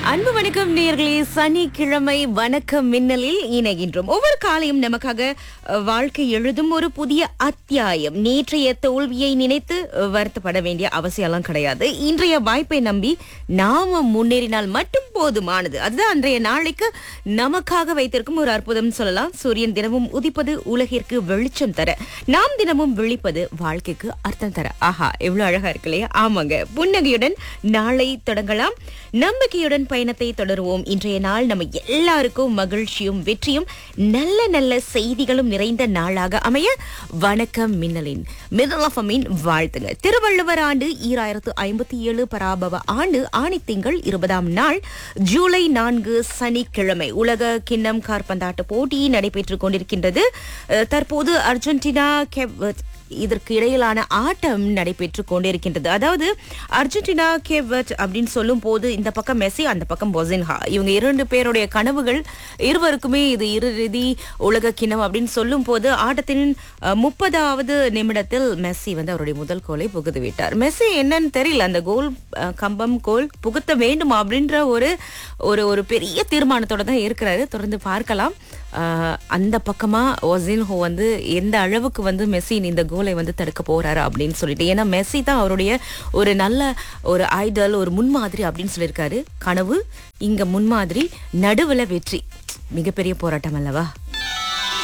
அன்பு வணக்கம் நேர்களே சனிக்கிழமை வணக்கம் மின்னலில் இணைகின்றோம் ஒவ்வொரு காலையும் நமக்காக அஹ், வாழ்க்கை எழுதும் ஒரு புதிய அத்தியாயம் நேற்றைய தோல்வியை நினைத்து அஹ், வருத்தப்பட வேண்டிய அவசியம்லாம் கிடையாது இன்றைய வாய்ப்பை நம்பி நாம முன்னேறினால் மட்டும் போதுமானது அதுதான் அன்றைய நாளைக்கு நமக்காக வைத்திருக்கும் ஒரு அற்புதம் சொல்லலாம் சூரியன் தினமும் உதிப்பது உலகிற்கு வெளிச்சம் தர நாம் தினமும் விழிப்பது வாழ்க்கைக்கு அர்த்தம் தர ஆஹா எவ்வளவு அழகா இருக்கு இல்லையா ஆமாங்க புன்னகையுடன் நாளை தொடங்கலாம் நம்பிக்கையுடன் பயணத்தை தொடருவோம் இன்றைய நாள் நம்ம எல்லாருக்கும் மகிழ்ச்சியும் வெற்றியும் நல்ல நல்ல செய்திகளும் நிறைந்த நாளாக அமைய வணக்கம் மின்னலின் மின்னல் ஆஃப் அமீன் வாழ்த்துங்க திருவள்ளுவர் ஆண்டு ஈராயிரத்து ஐம்பத்தி ஏழு பராபவ ஆண்டு ஆணித்திங்கள் இருபதாம் நாள் ஜூலை நான்கு சனிக்கிழமை உலக கிண்ணம் கார்பந்தாட்ட போட்டி நடைபெற்றுக் கொண்டிருக்கின்றது அஹ், தற்போது அர்ஜென்டினா கெப் இதற்கு இடையிலான ஆட்டம் நடைபெற்று கொண்டிருக்கின்றது அதாவது அர்ஜென்டினா கேவர்ட் அப்படின்னு சொல்லும் போது இந்த பக்கம் மெஸ்ஸி அந்த பக்கம் பொசின்ஹா இவங்க இரண்டு பேருடைய கனவுகள் இருவருக்குமே இது இறுதி உலக கிணம் அப்படின்னு சொல்லும் போது ஆட்டத்தின் அஹ், முப்பதாவது நிமிடத்தில் மெஸ்ஸி வந்து அவருடைய முதல் கோலை புகுந்து விட்டார் மெஸ்ஸி என்னன்னு தெரியல அந்த கோல் அஹ், கம்பம் கோல் புகுத்த வேண்டும் அப்படின்ற ஒரு ஒரு ஒரு பெரிய தீர்மானத்தோட தான் இருக்கிறாரு தொடர்ந்து பார்க்கலாம் ஆஹ் அந்த பக்கமா ஒசின்ஹோ வந்து எந்த அளவுக்கு வந்து மெஸ்ஸி இந்த கோலை வந்து தடுக்க போறாரு அப்படின்னு சொல்லிட்டு ஏன்னா மெஸ்ஸி தான் அவருடைய ஒரு நல்ல ஒரு ஐடல் ஒரு முன்மாதிரி அப்படின்னு சொல்லியிருக்காரு கனவு இங்க முன்மாதிரி நடுவுல வெற்றி மிகப்பெரிய போராட்டம் அல்லவா